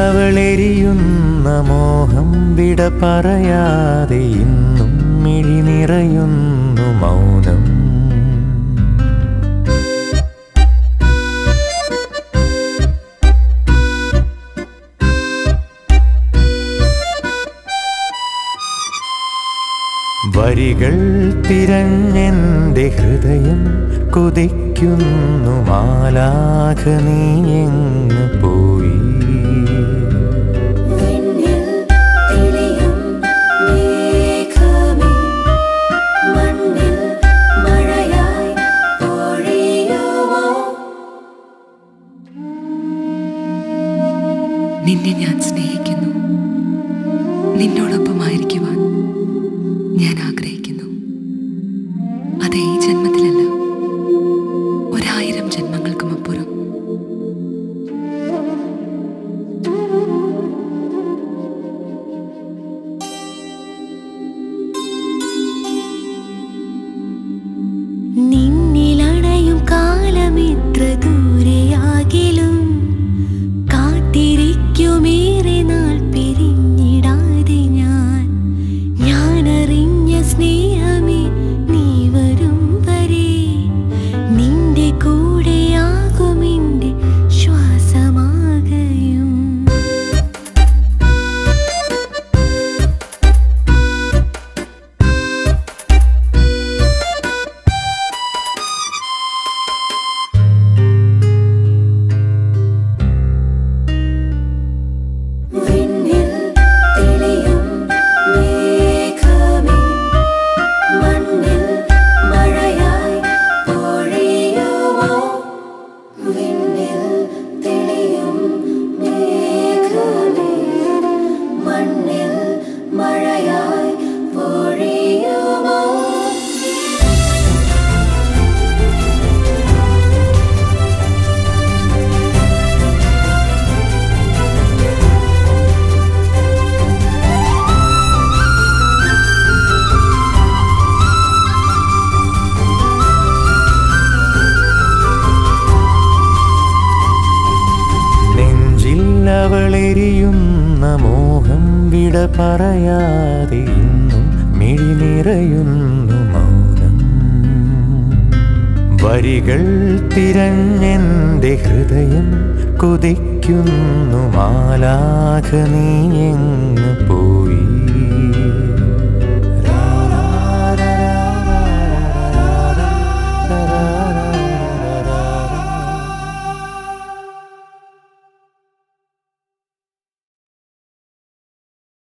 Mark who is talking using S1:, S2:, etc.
S1: അവളെരിയുന്ന മോഹം വിട പറയാതെ ഇന്നും മിഴി നിറയുന്നു മൗനം വരികൾ തിരഞ്ഞെന്റെ ഹൃദയം കൊതിക്കുന്നു മാലാഖ നീ എങ്ങ് പോയി
S2: വിണ്ണിൽ തെളിയും മേഘമേ മണ്ണിൽ മഴയായി പൊഴിയുമോ
S3: നിന്നെ ഞാൻ സ്നേഹിക്കുന്നു നിന്നോടൊപ്പമായിരിക്കുവാൻ ഞാൻ ആഗ്രഹിക്കുന്നു അത് ഈ ജന്മത്തിലല്ല ഒരായിരം ജന്മങ്ങൾക്കും അപ്പുറം
S2: നിന്നിലണയും കാലമിത്ര ദൂരെയാകിലും കാത്തിരിക്കുമേറെ നാൾ പിരിഞ്ഞിടാതെ ഞാൻ ഞാനറിഞ്ഞ സ്നേഹമേ നീ വരും വരെ നിന്റെ കൂടെയാകുമെന്റെ ശ്വാസമാകയും വിണ്ണിൽ തെളിയും മേഘമേ മണ്ണിൽ മഴയായി പൊഴിയുമോ വിണ്ണിൽ തെളിയും മേഘമേ മണ്ണിൽ മഴയായി പൊഴിയുമോ
S1: നെഞ്ചിൽ അവളെരിയുന്ന മോഹം വിട പറയാതെ ഇന്നും മിഴി നിറയുന്നു മൗനം വരികൾ തിരഞ്ഞെന്റെ ഹൃദയം കൊതിക്കുന്നു മാലാഖ നീ എങ്ങ്